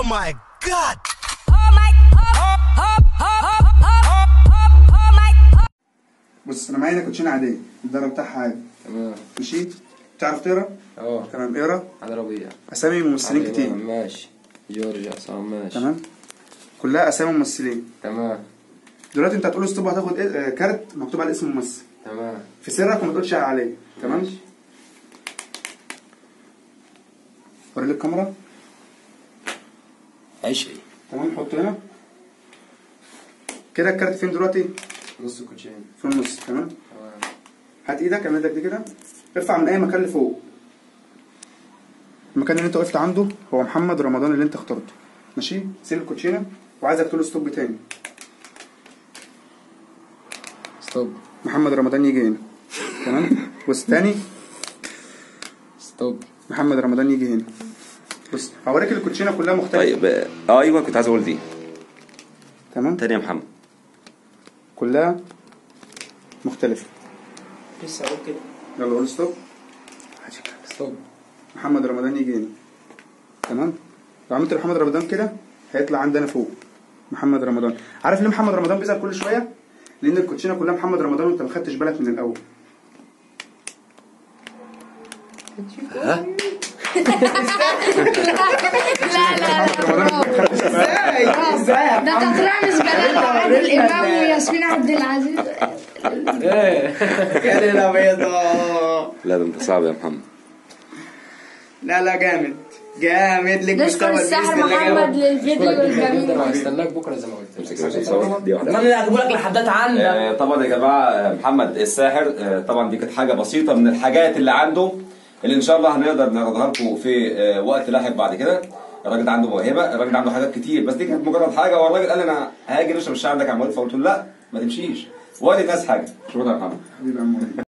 my god! بص انا معايا هنا كوتشينه عاديه الدرجه بتاعها عادي تمام ماشي تعرف تقرا اه تمام اقرا على ربيع اسامي ممثلين علي كتير إمام، ماشي جورج عصام ماشي تمام كلها اسامي ممثلين تمام دلوقتي انت هتقول ستوب هتاخد إيه- آه، كارت مكتوب على اسم الممثل تمام في سرك وما تقولش عليه تمام ماشي. وري لي الكاميرا عشقي تمام حط هنا كده الكارت فين دلوقتي نص كوتشين في النص تمام تمام هات ايدك اعمل ايدك دي كده ارفع من اي مكان لفوق المكان اللي انت وقفت عنده هو محمد رمضان اللي انت اخترته ماشي سيب الكوتشينه وعايزك تقول ستوب تاني ستوب محمد رمضان يجي هنا تمام والتاني ستوب محمد رمضان يجي هنا بص هوريك الكوتشينه كلها مختلفه طيب اه ايوه كنت عايز اقول دي تمام تاني يا محمد كلها مختلفه لسه اقول كده يلا قول ستوب ستوب محمد رمضان يجي هنا تمام لو عملت محمد رمضان كده هيطلع عندنا فوق محمد رمضان عارف ليه محمد رمضان بيظهر كل شويه لان الكوتشينه كلها محمد رمضان وانت ما خدتش بالك من الاول لا لا محمد رمضان انت ما خدتش بالك ازاي ده كانت رامز جلال وعادل امام وياسمين عبد العزيز يا ليلة بيضاء لا ده انت صعب يا محمد لا لا جامد جامد لك نشكر مستوى الساحر البيست اللي محمد جابه. للفيديو الجميل هستناك بكره زي ما قلت امسك لك. يا باشا صور دي واحده انا اللي هجيبه لك لحدات عندك آه، طبعا يا جماعه آه، محمد الساحر آه، طبعا دي كانت حاجه بسيطه من الحاجات اللي عنده اللي ان شاء الله هنقدر نعرضها لكم في آه، وقت لاحق بعد كده الراجل ده عنده موهبه الراجل ده عنده حاجات كتير بس دي كانت مجرد حاجه والراجل قال لي انا هاجي نشرب الشاي عندك يا عمال فقلت له لا ما تمشيش وادي الناس حاجه شكرا يا محمد حبيبي يا عمو.